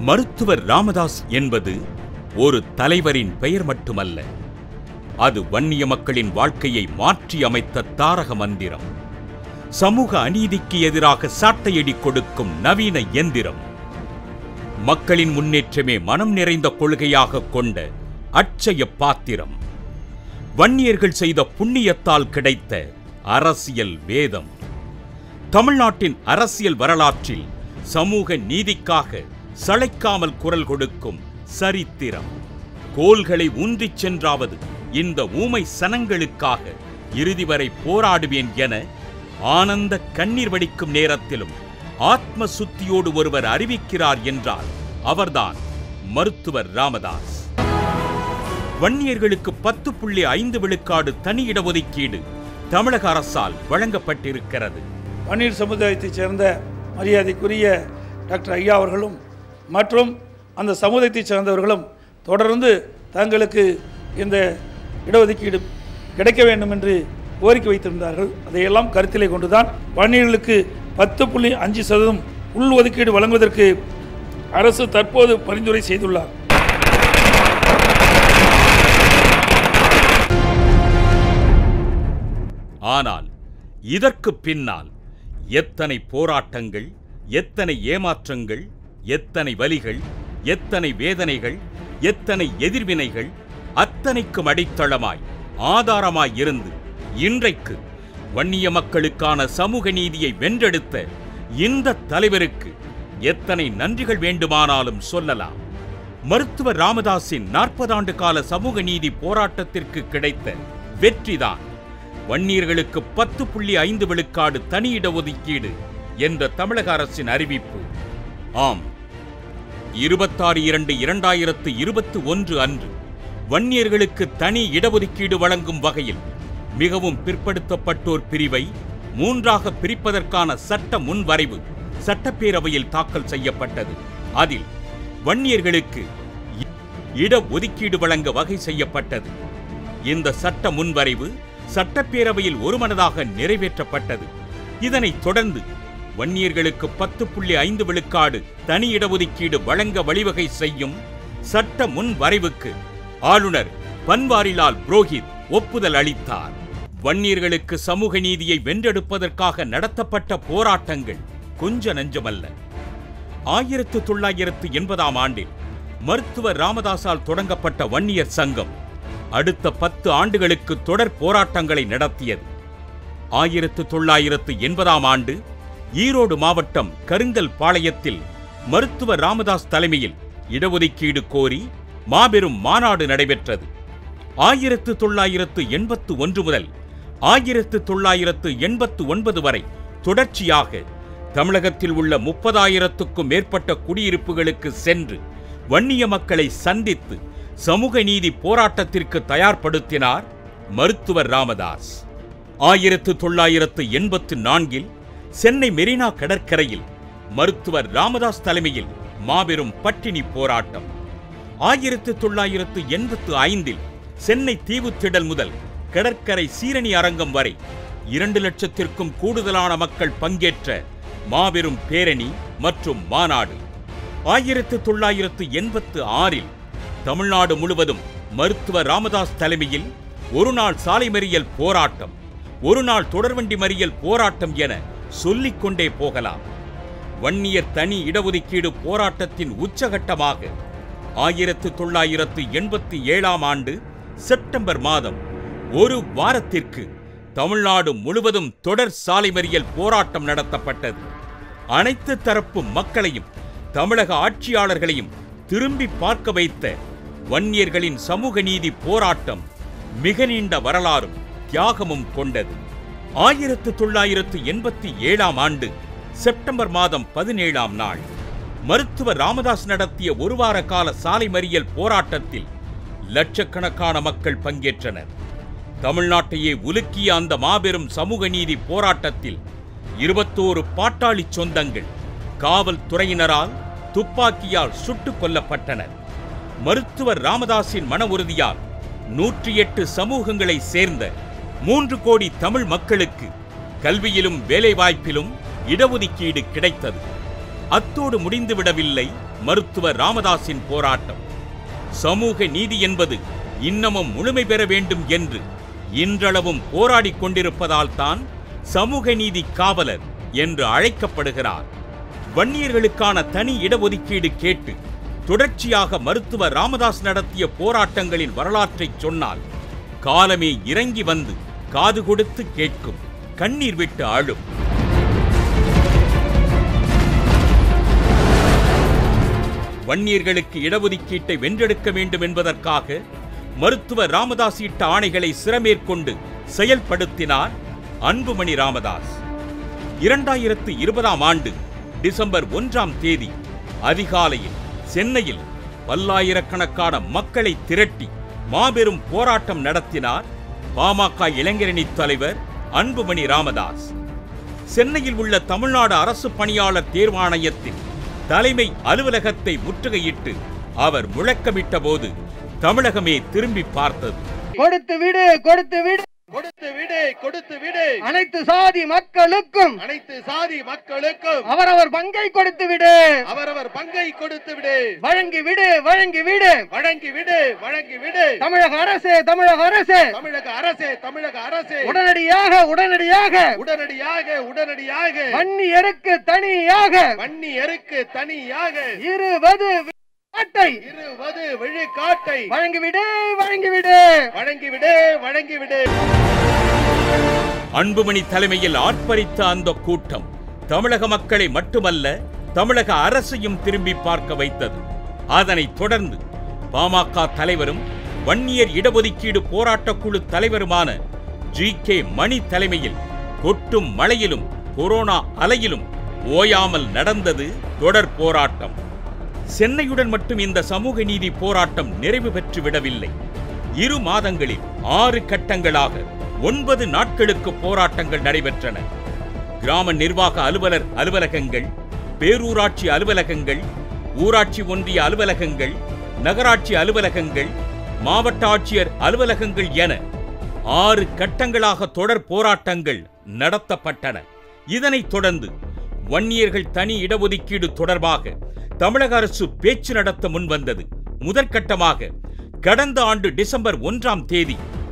மருத்துவர் ராமதாஸ் என்பது ஒரு தலைவரின் பெயர் மட்டுமல்ல அது வன்னிய மக்களின் வாழ்க்கையை மாற்றி அமைத்த தாரக மந்திரம் சமூக அநீதிக்கு எதிராக சாட்டையடி கொடுக்கும் நவீன எந்திரம் மக்களின் முன்னேற்றமே மனம் நிறைந்த கொள்கையாக கொண்ட அட்சய பாத்திரம் வன்னியர்கள் செய்த புண்ணியத்தால் கிடைத்த அரசியல் வேதம் தமிழ்நாட்டின் அரசியல் வரலாற்றில் சமூக நீதிக்காக சளைக்காமல் குரல் கொடுக்கும் சரித்திரம் கோல்களை ஊன்றிச் சென்றாவது இந்த ஊமை சனங்களுக்காக இறுதி வரை போராடுவேன் என ஆனந்த கண்ணீர் வடிக்கும் நேரத்திலும் ஆத்ம சுத்தியோடு ஒருவர் அறிவிக்கிறார் என்றால் அவர்தான் மருத்துவர் ராமதாஸ் வன்னியர்களுக்கு பத்து புள்ளி ஐந்து விழுக்காடு தனி இடஒதுக்கீடு தமிழக அரசால் வழங்கப்பட்டிருக்கிறது வன்னியர் சமுதாயத்தைச் சேர்ந்த மரியாதைக்குரிய டாக்டர் ஐயா அவர்களும் மற்றும் அந்த சமுதாயத்தைச் சேர்ந்தவர்களும் தொடர்ந்து தங்களுக்கு இந்த இடஒதுக்கீடு கிடைக்க வேண்டும் என்று கோரிக்கை வைத்திருந்தார்கள் அதையெல்லாம் கருத்திலே கொண்டுதான் வன்னியர்களுக்கு பத்து புள்ளி அஞ்சு சதவீதம் உள் ஒதுக்கீடு வழங்குவதற்கு அரசு தற்போது பரிந்துரை செய்துள்ளார் ஆனால் இதற்கு பின்னால் எத்தனை போராட்டங்கள் எத்தனை ஏமாற்றங்கள் எத்தனை வலிகள் எத்தனை வேதனைகள் எத்தனை எதிர்வினைகள் அத்தனைக்கும் அடித்தளமாய் ஆதாரமாய் இருந்து இன்றைக்கு வன்னிய மக்களுக்கான சமூக நீதியை வென்றெடுத்த இந்த தலைவருக்கு எத்தனை நன்றிகள் வேண்டுமானாலும் சொல்லலாம் மருத்துவர் ராமதாஸின் நாற்பது ஆண்டு கால சமூக நீதி போராட்டத்திற்கு கிடைத்த வெற்றிதான் வன்னியர்களுக்கு பத்து புள்ளி ஐந்து விழுக்காடு தனி இடஒதுக்கீடு என்ற தமிழக அரசின் அறிவிப்பு ஆம் இருபத்தாறு இரண்டு இரண்டாயிரத்து இருபத்தி ஒன்று அன்று வன்னியர்களுக்கு தனி இடஒதுக்கீடு வழங்கும் வகையில் மிகவும் பிற்படுத்தப்பட்டோர் பிரிவை மூன்றாக பிரிப்பதற்கான சட்ட முன்வரைவு சட்டப்பேரவையில் தாக்கல் செய்யப்பட்டது அதில் வன்னியர்களுக்கு இ- இடஒதுக்கீடு வழங்க வகை செய்யப்பட்டது இந்த சட்ட முன்வரைவு சட்டப்பேரவையில் ஒருமனதாக நிறைவேற்றப்பட்டது இதனைத் தொடர்ந்து வன்னியர்களுக்கு பத்து புள்ளி ஐந்து விழுக்காடு தனி இடஒதுக்கீடு வழங்க வழிவகை செய்யும் சட்ட முன்வரைவுக்கு ஆளுநர் பன்வாரிலால் புரோஹித் ஒப்புதல் அளித்தார் வன்னியர்களுக்கு சமூக நீதியை வென்றெடுப்பதற்காக நடத்தப்பட்ட போராட்டங்கள் கொஞ்ச நஞ்சமல்ல ஆயிரத்து தொள்ளாயிரத்து எண்பதாம் ஆண்டில் மருத்துவர் ராமதாஸால் தொடங்கப்பட்ட வன்னியர் சங்கம் அடுத்த பத்து ஆண்டுகளுக்கு தொடர் போராட்டங்களை நடத்தியது ஆயிரத்து தொள்ளாயிரத்து எண்பதாம் ஆண்டு ஈரோடு மாவட்டம் கருங்கல் பாளையத்தில் மருத்துவர் ராமதாஸ் தலைமையில் இடஒதுக்கீடு கோரி மாபெரும் மாநாடு நடைபெற்றது ஆயிரத்து தொள்ளாயிரத்து எண்பத்து ஒன்று முதல் ஆயிரத்து தொள்ளாயிரத்து எண்பத்து ஒன்பது வரை தொடர்ச்சியாக தமிழகத்தில் உள்ள முப்பதாயிரத்துக்கும் மேற்பட்ட குடியிருப்புகளுக்கு சென்று வன்னிய மக்களை சந்தித்து சமூக நீதி போராட்டத்திற்கு தயார்படுத்தினார் மருத்துவர் ராமதாஸ் ஆயிரத்து தொள்ளாயிரத்து எண்பத்து நான்கில் சென்னை மெரினா கடற்கரையில் மருத்துவர் ராமதாஸ் தலைமையில் மாபெரும் பட்டினி போராட்டம் ஆயிரத்து தொள்ளாயிரத்து எண்பத்து ஐந்தில் சென்னை தீவுத்திடல் முதல் கடற்கரை சீரணி அரங்கம் வரை இரண்டு லட்சத்திற்கும் கூடுதலான மக்கள் பங்கேற்ற மாபெரும் பேரணி மற்றும் மாநாடு ஆயிரத்து தொள்ளாயிரத்து எண்பத்து ஆறில் தமிழ்நாடு முழுவதும் மருத்துவர் ராமதாஸ் தலைமையில் ஒரு நாள் சாலை மறியல் போராட்டம் ஒரு நாள் தொடர்வண்டி மறியல் போராட்டம் என சொல்லிக் கொண்டே போகலாம் வன்னியர் தனி இடஒதுக்கீடு போராட்டத்தின் உச்சகட்டமாக ஆயிரத்து தொள்ளாயிரத்து எண்பத்தி ஏழாம் ஆண்டு செப்டம்பர் மாதம் ஒரு வாரத்திற்கு தமிழ்நாடு முழுவதும் தொடர் சாலை மறியல் போராட்டம் நடத்தப்பட்டது அனைத்து தரப்பு மக்களையும் தமிழக ஆட்சியாளர்களையும் திரும்பி பார்க்க வைத்த வன்னியர்களின் சமூக நீதி போராட்டம் மிக நீண்ட வரலாறும் தியாகமும் கொண்டது ஆயிரத்து தொள்ளாயிரத்து எண்பத்தி ஏழாம் ஆண்டு செப்டம்பர் மாதம் பதினேழாம் நாள் மருத்துவர் ராமதாஸ் நடத்திய ஒரு வார கால சாலை மறியல் போராட்டத்தில் லட்சக்கணக்கான மக்கள் பங்கேற்றனர் தமிழ்நாட்டையே உலுக்கிய அந்த மாபெரும் சமூக நீதி போராட்டத்தில் இருபத்தோரு பாட்டாளி சொந்தங்கள் காவல்துறையினரால் துப்பாக்கியால் சுட்டுக் கொல்லப்பட்டனர் மருத்துவர் ராமதாஸின் மன உறுதியால் நூற்றி எட்டு சமூகங்களை சேர்ந்த மூன்று கோடி தமிழ் மக்களுக்கு கல்வியிலும் வேலைவாய்ப்பிலும் இடஒதுக்கீடு கிடைத்தது அத்தோடு முடிந்துவிடவில்லை மருத்துவர் ராமதாஸின் போராட்டம் சமூக நீதி என்பது இன்னமும் முழுமை பெற வேண்டும் என்று இன்றளவும் போராடிக் கொண்டிருப்பதால் தான் சமூக நீதி காவலர் என்று அழைக்கப்படுகிறார் வன்னியர்களுக்கான தனி இடஒதுக்கீடு கேட்டு தொடர்ச்சியாக மருத்துவர் ராமதாஸ் நடத்திய போராட்டங்களின் வரலாற்றைச் சொன்னால் காலமே இறங்கி வந்து காது கொடுத்து கேட்கும் கண்ணீர் விட்டு அழும் வன்னியர்களுக்கு இடஒதுக்கீட்டை வென்றெடுக்க வேண்டும் என்பதற்காக மருத்துவர் ராமதாஸ் இட்ட ஆணைகளை சிறமேற்கொண்டு செயல்படுத்தினார் அன்புமணி ராமதாஸ் இரண்டாயிரத்து இருபதாம் ஆண்டு டிசம்பர் ஒன்றாம் தேதி அதிகாலையில் சென்னையில் பல்லாயிரக்கணக்கான மக்களை திரட்டி மாபெரும் போராட்டம் நடத்தினார் பாமக இளைஞரணி தலைவர் அன்புமணி ராமதாஸ் சென்னையில் உள்ள தமிழ்நாடு அரசு பணியாளர் தேர்வாணையத்தின் தலைமை அலுவலகத்தை முற்றுகையிட்டு அவர் முழக்கமிட்ட போது தமிழகமே திரும்பி பார்த்தது கொடுத்து விடு கொடுத்து விடு கொடுத்து விடு கொடுத்து விடு அனைத்து சாதி மக்களுக்கும் அனைத்து சாதி மக்களுக்கும் அவரவர் பங்கை கொடுத்து விடு அவரவர் பங்கை கொடுத்து விடு வழங்கி விடு வழங்கி விடு வழங்கி விடு வழங்கி விடு தமிழக அரசு தமிழக அரசு தமிழக அரசே தமிழக அரசே உடனடியாக உடனடியாக உடனடியாக உடனடியாக வன்னியருக்கு தனியாக வன்னியருக்கு தனியாக இருபது விழுக்காட்டை இருபது விழுக்காட்டை வழங்கிவிடு வழங்கிவிடு வழங்கிவிடு வழங்கிவிடு அன்புமணி தலைமையில் ஆர்ப்பரித்த அந்த கூட்டம் தமிழக மக்களை மட்டுமல்ல தமிழக அரசையும் திரும்பி பார்க்க வைத்தது அதனைத் தொடர்ந்து பாமக தலைவரும் வன்னியர் இடஒதுக்கீடு போராட்டக் குழு தலைவருமான ஜி கே மணி தலைமையில் கொட்டும் மழையிலும் கொரோனா அலையிலும் ஓயாமல் நடந்தது தொடர் போராட்டம் சென்னையுடன் மட்டும் இந்த சமூக நீதி போராட்டம் நிறைவு பெற்று விடவில்லை இரு மாதங்களில் ஆறு கட்டங்களாக ஒன்பது நாட்களுக்கு போராட்டங்கள் நடைபெற்றன கிராம நிர்வாக அலுவலர் அலுவலகங்கள் பேரூராட்சி அலுவலகங்கள் ஊராட்சி ஒன்றிய அலுவலகங்கள் நகராட்சி அலுவலகங்கள் மாவட்ட ஆட்சியர் அலுவலகங்கள் என ஆறு கட்டங்களாக தொடர் போராட்டங்கள் நடத்தப்பட்டன இதனைத் தொடர்ந்து வன்னியர்கள் தனி இடஒதுக்கீடு தொடர்பாக தமிழக அரசு பேச்சு நடத்த முன்வந்தது முதற்கட்டமாக கடந்த ஆண்டு டிசம்பர் ஒன்றாம் தேதி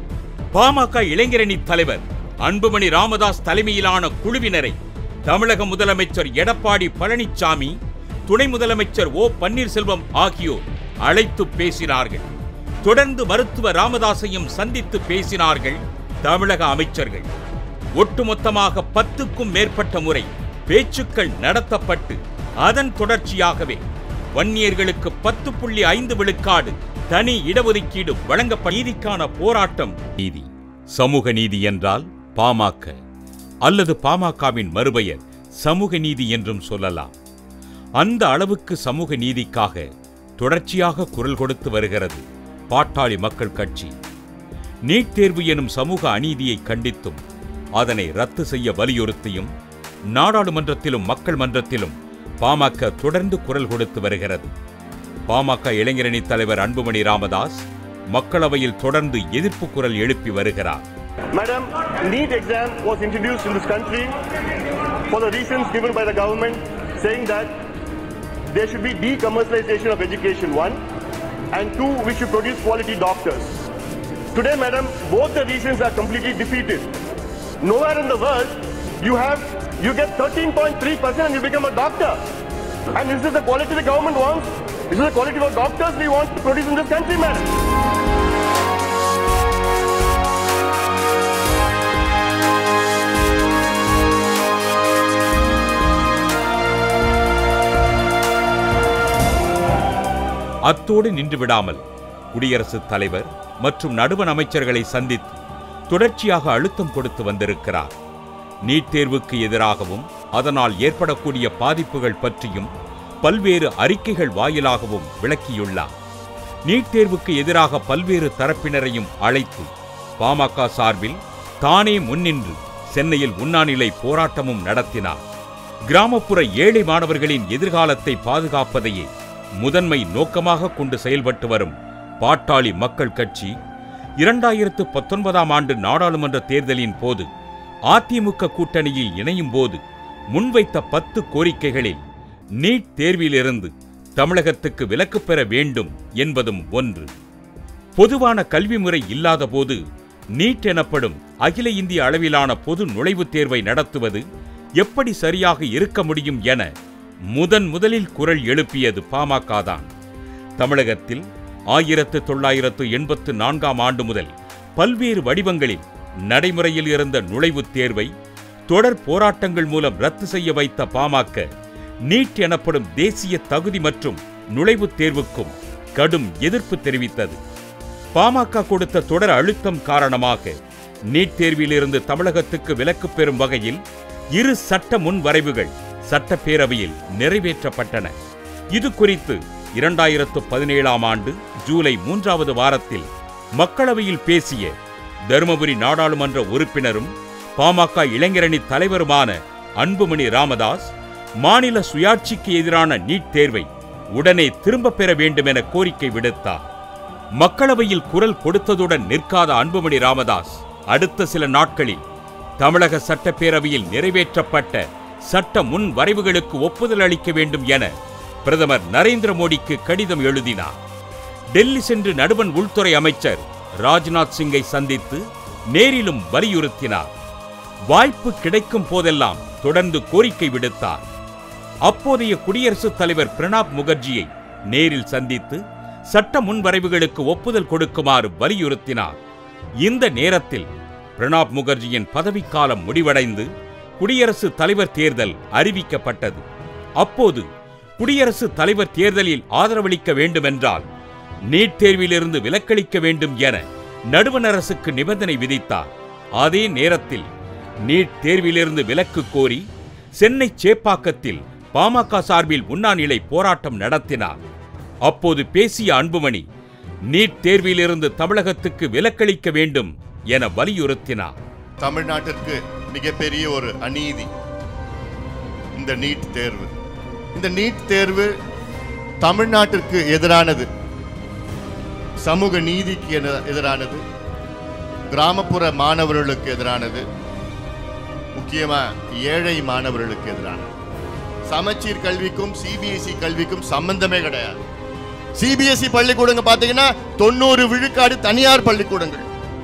பாமக இளைஞரணி தலைவர் அன்புமணி ராமதாஸ் தலைமையிலான குழுவினரை தமிழக முதலமைச்சர் எடப்பாடி பழனிசாமி துணை முதலமைச்சர் ஓ பன்னீர்செல்வம் ஆகியோர் அழைத்து பேசினார்கள் தொடர்ந்து மருத்துவர் ராமதாஸையும் சந்தித்து பேசினார்கள் தமிழக அமைச்சர்கள் ஒட்டுமொத்தமாக பத்துக்கும் மேற்பட்ட முறை பேச்சுக்கள் நடத்தப்பட்டு அதன் தொடர்ச்சியாகவே வன்னியர்களுக்கு பத்து புள்ளி ஐந்து விழுக்காடு தனி இடஒதுக்கீடு வழங்கப்பட நீதிக்கான போராட்டம் நீதி சமூக நீதி என்றால் பாமக அல்லது பாமகவின் மறுபெயர் சமூக நீதி என்றும் சொல்லலாம் அந்த அளவுக்கு சமூக நீதிக்காக தொடர்ச்சியாக குரல் கொடுத்து வருகிறது பாட்டாளி மக்கள் கட்சி நீட் தேர்வு எனும் சமூக அநீதியை கண்டித்தும் அதனை ரத்து செய்ய வலியுறுத்தியும் நாடாளுமன்றத்திலும் மக்கள் மன்றத்திலும் பாமக தொடர்ந்து குரல் கொடுத்து வருகிறது பாமக இளைஞரணி தலைவர் அன்புமணி ராமதாஸ் மக்களவையில் தொடர்ந்து எதிர்ப்பு குரல் எழுப்பி வருகிறார் Madam, NEET exam was introduced in this country for the reasons given by the government saying that there should be decommercialization of education, one, and two, we should produce quality doctors. Today, madam, both the reasons are completely defeated. Nowhere in the world you have you get 13.3% and you become a doctor. And is this the quality the government wants? Is this the quality of doctors we want to produce in this country, madam? அத்தோடு நின்று விடாமல் குடியரசுத் தலைவர் மற்றும் நடுவண் அமைச்சர்களை சந்தித்து தொடர்ச்சியாக அழுத்தம் கொடுத்து வந்திருக்கிறார் நீட் தேர்வுக்கு எதிராகவும் அதனால் ஏற்படக்கூடிய பாதிப்புகள் பற்றியும் பல்வேறு அறிக்கைகள் வாயிலாகவும் விளக்கியுள்ளார் நீட் தேர்வுக்கு எதிராக பல்வேறு தரப்பினரையும் அழைத்து பாமக சார்பில் தானே முன்னின்று சென்னையில் உண்ணாநிலை போராட்டமும் நடத்தினார் கிராமப்புற ஏழை மாணவர்களின் எதிர்காலத்தை பாதுகாப்பதையே முதன்மை நோக்கமாக கொண்டு செயல்பட்டு வரும் பாட்டாளி மக்கள் கட்சி இரண்டாயிரத்து பத்தொன்பதாம் ஆண்டு நாடாளுமன்ற தேர்தலின் போது அதிமுக கூட்டணியில் இணையும் போது முன்வைத்த பத்து கோரிக்கைகளில் நீட் தேர்விலிருந்து தமிழகத்துக்கு விலக்கு பெற வேண்டும் என்பதும் ஒன்று பொதுவான கல்வி முறை இல்லாதபோது நீட் எனப்படும் அகில இந்திய அளவிலான பொது நுழைவுத் தேர்வை நடத்துவது எப்படி சரியாக இருக்க முடியும் என முதன் முதலில் குரல் எழுப்பியது பாமக தான் தமிழகத்தில் ஆயிரத்து தொள்ளாயிரத்து எண்பத்து நான்காம் ஆண்டு முதல் பல்வேறு வடிவங்களில் நடைமுறையில் இருந்த நுழைவுத் தேர்வை தொடர் போராட்டங்கள் மூலம் ரத்து செய்ய வைத்த பாமக நீட் எனப்படும் தேசிய தகுதி மற்றும் நுழைவுத் தேர்வுக்கும் கடும் எதிர்ப்பு தெரிவித்தது பாமக கொடுத்த தொடர் அழுத்தம் காரணமாக நீட் தேர்விலிருந்து தமிழகத்துக்கு விலக்கு பெறும் வகையில் இரு சட்ட முன்வரைவுகள் சட்டப்பேரவையில் நிறைவேற்றப்பட்டன இது குறித்து இரண்டாயிரத்து பதினேழாம் ஆண்டு ஜூலை மூன்றாவது வாரத்தில் மக்களவையில் பேசிய தருமபுரி நாடாளுமன்ற உறுப்பினரும் பாமக இளைஞரணி தலைவருமான அன்புமணி ராமதாஸ் மாநில சுயாட்சிக்கு எதிரான நீட் தேர்வை உடனே திரும்பப் பெற வேண்டும் என கோரிக்கை விடுத்தார் மக்களவையில் குரல் கொடுத்ததுடன் நிற்காத அன்புமணி ராமதாஸ் அடுத்த சில நாட்களில் தமிழக சட்டப்பேரவையில் நிறைவேற்றப்பட்ட சட்ட முன் வரைவுகளுக்கு ஒப்புதல் அளிக்க வேண்டும் என பிரதமர் நரேந்திர மோடிக்கு கடிதம் எழுதினார் டெல்லி சென்று நடுவன் உள்துறை அமைச்சர் ராஜ்நாத் சிங்கை சந்தித்து நேரிலும் வலியுறுத்தினார் வாய்ப்பு கிடைக்கும் போதெல்லாம் தொடர்ந்து கோரிக்கை விடுத்தார் அப்போதைய குடியரசுத் தலைவர் பிரணாப் முகர்ஜியை நேரில் சந்தித்து சட்ட முன்வரைவுகளுக்கு ஒப்புதல் கொடுக்குமாறு வலியுறுத்தினார் இந்த நேரத்தில் பிரணாப் முகர்ஜியின் பதவிக்காலம் முடிவடைந்து குடியரசுத் தலைவர் தேர்தல் அறிவிக்கப்பட்டது அப்போது குடியரசுத் தலைவர் தேர்தலில் ஆதரவளிக்க வேண்டுமென்றால் நீட் தேர்விலிருந்து விலக்களிக்க வேண்டும் என நடுவண் அரசுக்கு நிபந்தனை விதித்தார் அதே நேரத்தில் நீட் தேர்விலிருந்து விலக்கு கோரி சென்னை சேப்பாக்கத்தில் பாமக சார்பில் உண்ணாநிலை போராட்டம் நடத்தினார் அப்போது பேசிய அன்புமணி நீட் தேர்விலிருந்து தமிழகத்துக்கு விலக்களிக்க வேண்டும் என வலியுறுத்தினார் தமிழ்நாட்டிற்கு மிகப்பெரிய ஒரு அநீதி இந்த நீட் தேர்வு இந்த நீட் தேர்வு தமிழ்நாட்டிற்கு எதிரானது சமூக நீதிக்கு என- எதிரானது கிராமப்புற மாணவர்களுக்கு எதிரானது முக்கியமா ஏழை மாணவர்களுக்கு எதிரானது சமச்சீர் கல்விக்கும் சிபிஎஸ்இ கல்விக்கும் சம்பந்தமே கிடையாது சிபிஎஸ்இ பள்ளிக்கூடங்க பாத்தீங்கன்னா தொண்ணூறு விழுக்காடு தனியார் பள்ளிக்கூடங்கள்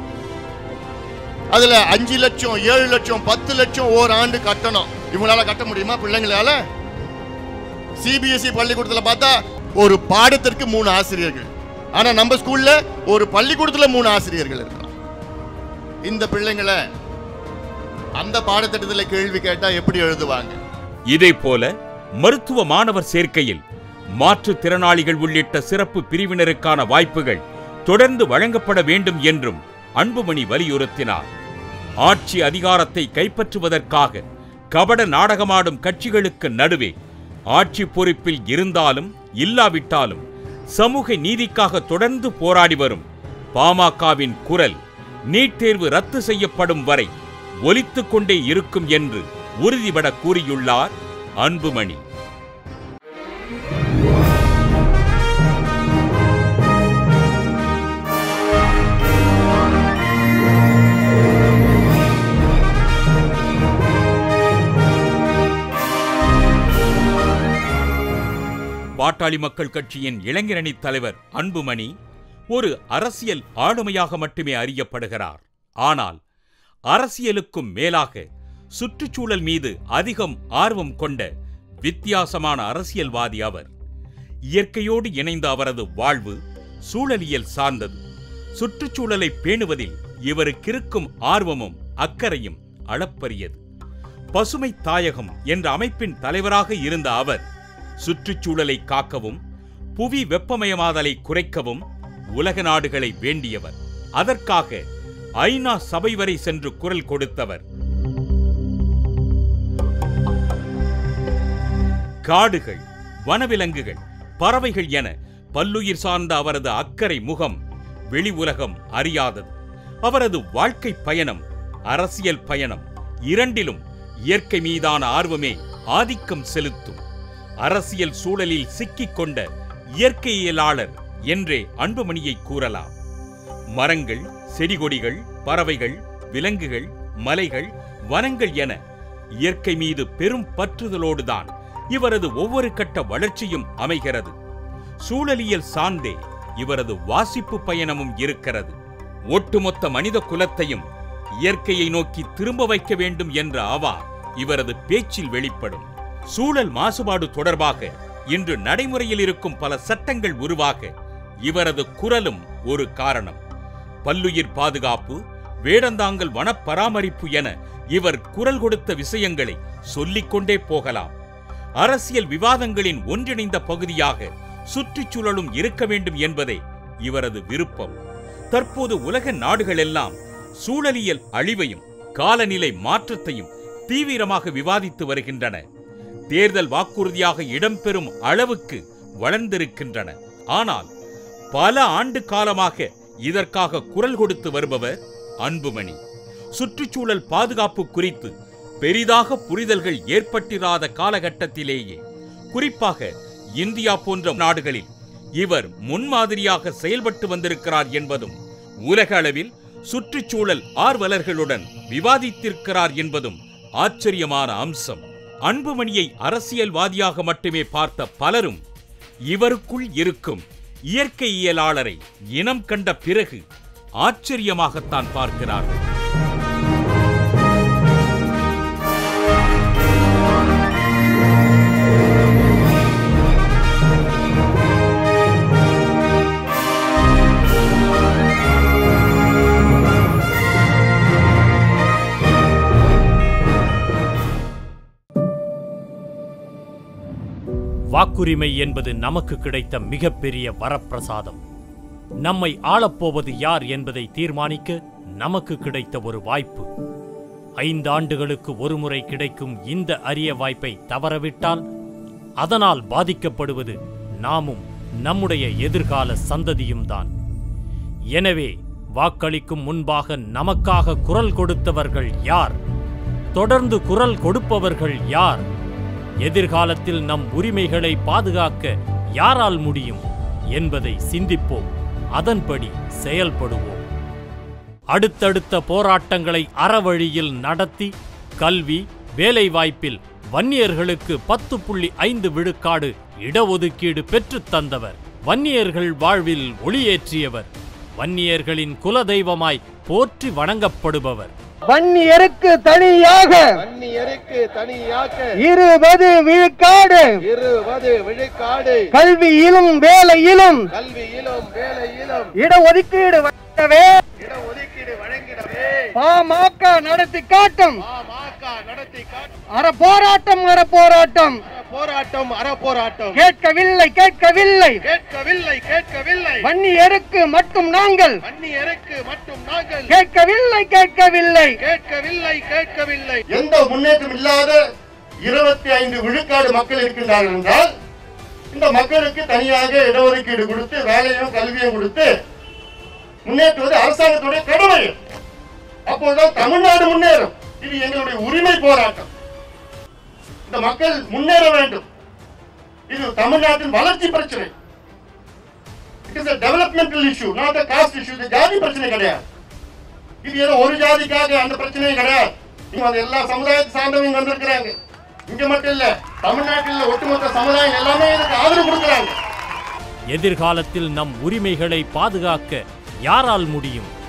அதுல அஞ்சு லட்சம் ஏழு லட்சம் பத்து லட்சம் ஓராண்டு கட்டணும் இவங்களால கட்ட முடியுமா பிள்ளைங்களால சிபிஎஸ்இ பள்ளிக்கூடத்துல பார்த்தா ஒரு பாடத்திற்கு மூணு ஆசிரியர்கள் ஆனா நம்ம ஸ்கூல்ல ஒரு பள்ளிக்கூடத்துல மூணு ஆசிரியர்கள் இருக்காங்க இந்த பிள்ளைங்களை அந்த பாடத்திட்டத்துல கேள்வி கேட்டா எப்படி எழுதுவாங்க இதேபோல மருத்துவ மாணவர் சேர்க்கையில் மாற்றுத்திறனாளிகள் உள்ளிட்ட சிறப்பு பிரிவினருக்கான வாய்ப்புகள் தொடர்ந்து வழங்கப்பட வேண்டும் என்றும் அன்புமணி வலியுறுத்தினார் ஆட்சி அதிகாரத்தை கைப்பற்றுவதற்காக கபட நாடகமாடும் கட்சிகளுக்கு நடுவே ஆட்சி பொறுப்பில் இருந்தாலும் இல்லாவிட்டாலும் சமூக நீதிக்காக தொடர்ந்து போராடி வரும் பாமகவின் குரல் நீட் தேர்வு ரத்து செய்யப்படும் வரை ஒலித்துக் கொண்டே இருக்கும் என்று உறுதிபட கூறியுள்ளார் அன்புமணி பாட்டாளி மக்கள் கட்சியின் இளைஞரணி தலைவர் அன்புமணி ஒரு அரசியல் ஆளுமையாக மட்டுமே அறியப்படுகிறார் ஆனால் அரசியலுக்கும் மேலாக சுற்றுச்சூழல் மீது அதிகம் ஆர்வம் கொண்ட வித்தியாசமான அரசியல்வாதி அவர் இயற்கையோடு இணைந்த அவரது வாழ்வு சூழலியல் சார்ந்தது சுற்றுச்சூழலை பேணுவதில் இவருக்கிருக்கும் ஆர்வமும் அக்கறையும் அளப்பரியது பசுமை தாயகம் என்ற அமைப்பின் தலைவராக இருந்த அவர் சுற்றுச்சூழலை காக்கவும் புவி வெப்பமயமாதலை குறைக்கவும் உலக நாடுகளை வேண்டியவர் அதற்காக ஐநா சபை வரை சென்று குரல் கொடுத்தவர் காடுகள் வனவிலங்குகள் பறவைகள் என பல்லுயிர் சார்ந்த அவரது அக்கறை முகம் வெளி உலகம் அறியாதது அவரது வாழ்க்கை பயணம் அரசியல் பயணம் இரண்டிலும் இயற்கை மீதான ஆர்வமே ஆதிக்கம் செலுத்தும் அரசியல் சூழலில் சிக்கிக் கொண்ட இயற்கையியலாளர் என்றே அன்புமணியை கூறலாம் மரங்கள் செடிகொடிகள் பறவைகள் விலங்குகள் மலைகள் வனங்கள் என இயற்கை மீது பெரும் பற்றுதலோடுதான் இவரது ஒவ்வொரு கட்ட வளர்ச்சியும் அமைகிறது சூழலியல் சார்ந்தே இவரது வாசிப்பு பயணமும் இருக்கிறது ஒட்டுமொத்த மனித குலத்தையும் இயற்கையை நோக்கி திரும்ப வைக்க வேண்டும் என்ற ஆவா இவரது பேச்சில் வெளிப்படும் சூழல் மாசுபாடு தொடர்பாக இன்று நடைமுறையில் இருக்கும் பல சட்டங்கள் உருவாக இவரது குரலும் ஒரு காரணம் பல்லுயிர் பாதுகாப்பு வேடந்தாங்கல் வனப் பராமரிப்பு என இவர் குரல் கொடுத்த விஷயங்களை சொல்லிக்கொண்டே போகலாம் அரசியல் விவாதங்களின் ஒன்றிணைந்த பகுதியாக சுற்றுச்சூழலும் இருக்க வேண்டும் என்பதே இவரது விருப்பம் தற்போது உலக நாடுகளெல்லாம் சூழலியல் அழிவையும் காலநிலை மாற்றத்தையும் தீவிரமாக விவாதித்து வருகின்றன தேர்தல் வாக்குறுதியாக இடம்பெறும் அளவுக்கு வளர்ந்திருக்கின்றன ஆனால் பல ஆண்டு காலமாக இதற்காக குரல் கொடுத்து வருபவர் அன்புமணி சுற்றுச்சூழல் பாதுகாப்பு குறித்து பெரிதாக புரிதல்கள் ஏற்பட்டிராத காலகட்டத்திலேயே குறிப்பாக இந்தியா போன்ற நாடுகளில் இவர் முன்மாதிரியாக செயல்பட்டு வந்திருக்கிறார் என்பதும் உலக அளவில் சுற்றுச்சூழல் ஆர்வலர்களுடன் விவாதித்திருக்கிறார் என்பதும் ஆச்சரியமான அம்சம் அன்புமணியை அரசியல்வாதியாக மட்டுமே பார்த்த பலரும் இவருக்குள் இருக்கும் இயற்கையியலாளரை இனம் கண்ட பிறகு ஆச்சரியமாகத்தான் பார்க்கிறார்கள் வாக்குரிமை என்பது நமக்கு கிடைத்த மிகப்பெரிய வரப்பிரசாதம் நம்மை ஆளப்போவது யார் என்பதை தீர்மானிக்க நமக்கு கிடைத்த ஒரு வாய்ப்பு ஐந்து ஆண்டுகளுக்கு ஒருமுறை கிடைக்கும் இந்த அரிய வாய்ப்பை தவறவிட்டால் அதனால் பாதிக்கப்படுவது நாமும் நம்முடைய எதிர்கால சந்ததியும் தான் எனவே வாக்களிக்கும் முன்பாக நமக்காக குரல் கொடுத்தவர்கள் யார் தொடர்ந்து குரல் கொடுப்பவர்கள் யார் எதிர்காலத்தில் நம் உரிமைகளை பாதுகாக்க யாரால் முடியும் என்பதை சிந்திப்போம் அதன்படி செயல்படுவோம் அடுத்தடுத்த போராட்டங்களை அறவழியில் நடத்தி கல்வி வேலைவாய்ப்பில் வன்னியர்களுக்கு பத்து புள்ளி ஐந்து விழுக்காடு இடஒதுக்கீடு பெற்றுத் தந்தவர் வன்னியர்கள் வாழ்வில் ஒளியேற்றியவர் வன்னியர்களின் குலதெய்வமாய் போற்றி வணங்கப்படுபவர் வன்னியருக்கு தனியாக வன்னியருக்கு தனியாக இருபது விழுக்காடு இருபது விழுக்காடு கல்வியிலும் வேலையிலும் கல்வியிலும் வேலையிலும் இடஒதுக்கீடு வழங்கவே இடஒதுக்கீடு வழங்கிடவே பாமக நடத்தி காட்டும் பாமக நடத்தி காட்டும் அற போராட்டம் அற போராட்டம் போராட்டம் அற போராட்டம் கேட்கவில்லை கேட்கவில்லை கேட்கவில்லை கேட்கவில்லை வன்னியருக்கு மட்டும் நாங்கள் வன்னியருக்கு மட்டும் நாங்கள் கேட்கவில்லை கேட்கவில்லை கேட்கவில்லை கேட்கவில்லை எந்த முன்னேற்றம் இல்லாத இருபத்தி ஐந்து விழுக்காடு மக்கள் இருக்கின்றார்கள் என்றால் இந்த மக்களுக்கு தனியாக இடஒதுக்கீடு கொடுத்து வேலையும் கல்வியும் கொடுத்து முன்னேற்றுவது அரசாங்கத்துடைய கடமை அப்போதுதான் தமிழ்நாடு முன்னேறும் இது எங்களுடைய உரிமை போராட்டம் இந்த மக்கள் முன்னேற வேண்டும் இது தமிழ்நாட்டின் வளர்ச்சி பிரச்சனை it is developmental issue not caste issue இது ஜாதி பிரச்சனை கிடையாது இது ஏதோ ஒரு ஜாதிக்காக அந்த பிரச்சனையும் கிடையாது இங்க வந்து எல்லா சமுதாயத்தை சார்ந்தவங்க வந்திருக்கிறாங்க இங்க மட்டும் இல்ல தமிழ்நாட்டில் ஒட்டுமொத்த சமுதாயம் எல்லாமே இதுக்கு ஆதரவு கொடுக்குறாங்க எதிர்காலத்தில் நம் உரிமைகளை பாதுகாக்க யாரால் முடியும்